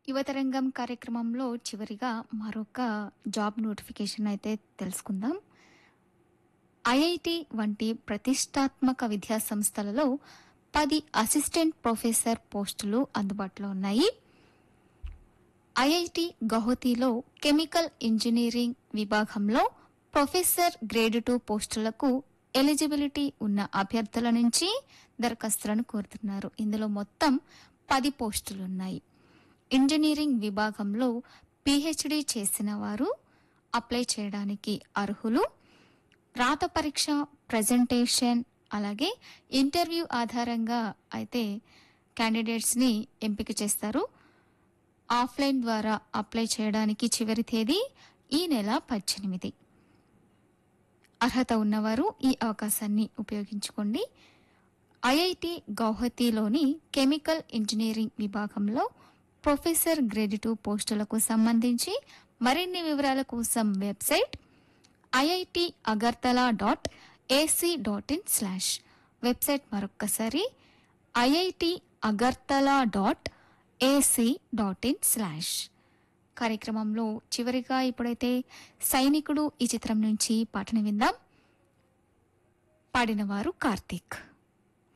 యువతరంగం కార్యక్రమంలో చివరిగా మరొక జాబ్ నోటిఫికేషన్ అయితే తెలుసుకుందాం ఐఐటి వంటి ప్రతిష్టాత్మక విద్యా సంస్థలలో పది అసిస్టెంట్ ప్రొఫెసర్ పోస్టులు అందుబాటులో ఉన్నాయి ఐఐటి గౌహతిలో కెమికల్ ఇంజనీరింగ్ విభాగంలో ప్రొఫెసర్ గ్రేడ్ టూ పోస్టులకు ఎలిజిబిలిటీ ఉన్న అభ్యర్థుల నుంచి దరఖాస్తులను కోరుతున్నారు ఇందులో మొత్తం పది పోస్టులున్నాయి ఇంజనీరింగ్ విభాగంలో పిహెచ్డి చేసిన వారు అప్లై చేయడానికి అర్హులు రాత పరీక్ష ప్రజెంటేషన్ అలాగే ఇంటర్వ్యూ ఆధారంగా అయితే క్యాండిడేట్స్ని ఎంపిక చేస్తారు ఆఫ్లైన్ ద్వారా అప్లై చేయడానికి చివరి తేదీ ఈ నెల పద్దెనిమిది అర్హత ఉన్నవారు ఈ అవకాశాన్ని ఉపయోగించుకోండి ఐఐటి గౌహతిలోని కెమికల్ ఇంజనీరింగ్ విభాగంలో ప్రొఫెసర్ గ్రేడ్ టూ పోస్టులకు సంబంధించి మరిన్ని వివరాల కోసం website IIT Agartala dot AC dot in slash website మరొక్కసారి IIT Agartala dot AC dot in slash కార్యక్రమంలో చివరిగా ఇప్పుడైతే సైనికుడు ఈ చిత్రం నుంచి పాటను విందాం పాడినవారు కార్తీక్